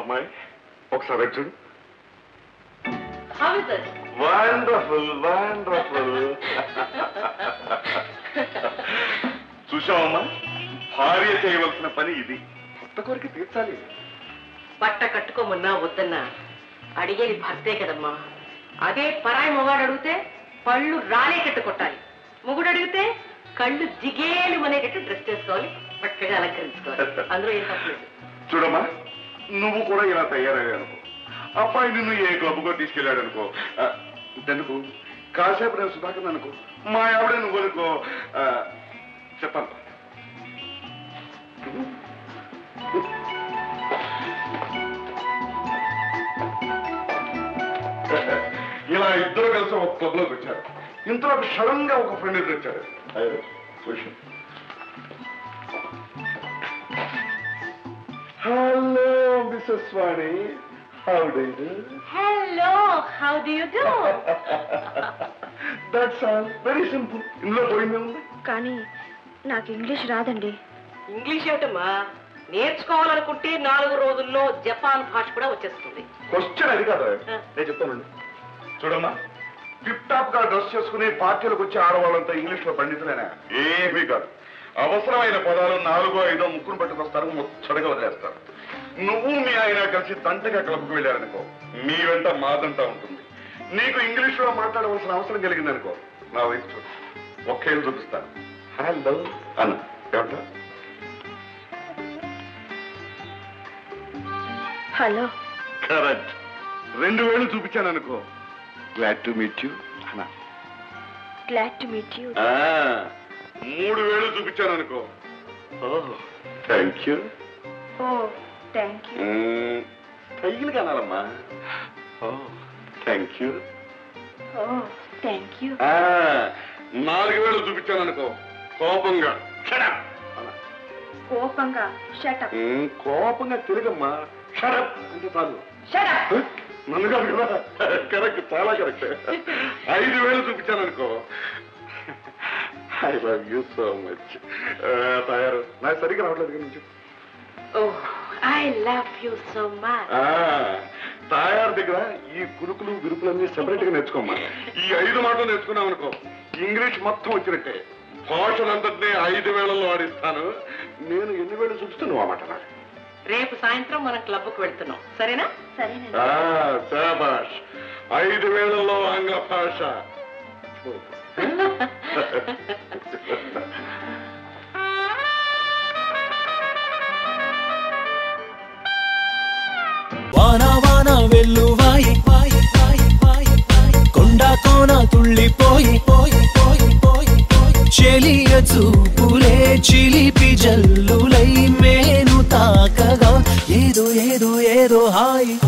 అమ్మాయి ఒకసారి వచ్చి చూడు How is it? Wonderful wonderful చూసావమ్మా భార్య చేయవలసిన పని ఇది కొత్త కోరిక తీర్చాలి బట్ట కట్టుకోమన్నా వద్దన్నా అడిగేది భర్తే కదమ్మా అదే పరాయి మొగాడు అడిగితే పళ్ళు రాలేటట్టు కొట్టాలి మొగుడు అడిగితే కళ్ళు జిగేలు అనేటట్టు డ్రెస్ చేసుకోవాలి చక్కగా అలంకరించుకోవాలి అందులో ఏం తప్పలేదు చూడమ్మా నువ్వు కూడా ఇలా తయారయ్యా అనుకో అబ్బాయి నిన్ను ఏ క్లబ్కో తీసుకెళ్ళాడు అనుకో ఆ, ఇంతెందుకు కాసేపు నేను సుధాకర్ అనుకో మా ఆవిడ నువ్వు అనుకో ఆ, చెప్పాలి ఇలా ఇద్దరు కలిసి ఒక క్లబ్ లోకి వచ్చారు ఇంతలో సడన్ గా ఒక ఫ్రెండ్ ఎదురు వచ్చాడు అయ్యో, చూశాను. Hello Mrs Vani how do you hello how do you do that's all very simple ఇందులో పోయిందే ఉంది కానీ నాకు ఇంగ్లీష్ రాదండి ఇంగ్లీష్ ఏమిటమ్మా నేర్చుకోవాలనుకుంటే నాలుగు రోజుల్లో జపాన్ భాష కూడా వచ్చేస్తుంది క్వశ్చన్ అది కాదు నేను చెప్తానండి చూడమ్మా టిప్ టాప్ గా డ్రెస్ చేసుకుని పార్టీలకు వచ్చే ఆడవాళ్ళంతా ఇంగ్లీష్ లో పండితులేనా ఏమీ కాదు అవసరమైన పదాలు నాలుగో ఐదో ముక్కును పట్టుకొస్తారు ముచ్చటగా వదిలేస్తారు నువ్వు మీ ఆయన కలిసి దంటగా క్లబ్కు వెళ్ళారనుకో మీ వెంట మాదంట ఉంటుంది నీకు ఇంగ్లీష్ లో మాట్లాడవలసిన అవసరం కలిగింది అనుకో నా వైపు చూడు ఒకేళ్ళు చూపిస్తాను హలో అన్న ఏమంటా హలో కరెక్ట్ రెండు వేలు చూపించాను అనుకో గ్లాడ్ టు మీట్ యూ అన్నా గ్లాడ్ టు మీట్ యూ ఆ, మూడు వేలు చూపించాను అనుకో thank you oh thank you style కానాలమ్మా thank you oh thank you నాలుగు వేలు చూపించాను అనుకో కోపంగా Shut up! అన్నా. కోపంగా షటప్ మ్మ్, కోపంగా తిరగమ్మా షడప్ అంటే చాలు షటప్ నన్ను కాదు కదా కరెక్ట్ చాలా కరెక్ట్ ఐదు వేలు చూపించాను అనుకో I love you so much తయారు నాకు సరిగ్గా రావట్లేదు కదా నుంచి oh I love you so much తయారు దగ్గర ఈ కురుకులు విరుకులన్నీ సెపరేట్ గా నేర్చుకోమ్మా ఈ ఐదు మాటలు నేర్చుకున్నాం అనుకో ఇంగ్లీష్ మొత్తం వచ్చినట్టే భాషలంతటినీ ఐదు వేలలో ఆడిస్తాను నేను ఎన్ని వేలు చూపిస్తే నువ్వు ఆ మాట నాకు రేపు సాయంత్రం మనం క్లబ్కు వెళ్తున్నాం సరేనా సరేనండి ఆ, శాబాష్ ఐదు వేలలో ఆంగ్ల భాష వాన వాన వెల్లువాయి వాయి వాయి వాయి వాయి కొండ కోన తుళ్ళిపోయి పోయి పోయి పోయి పోయి చెలియ చూపులే చిలిపి జల్లులై మేను తాకగా ఏదో ఏదో ఏదో హాయి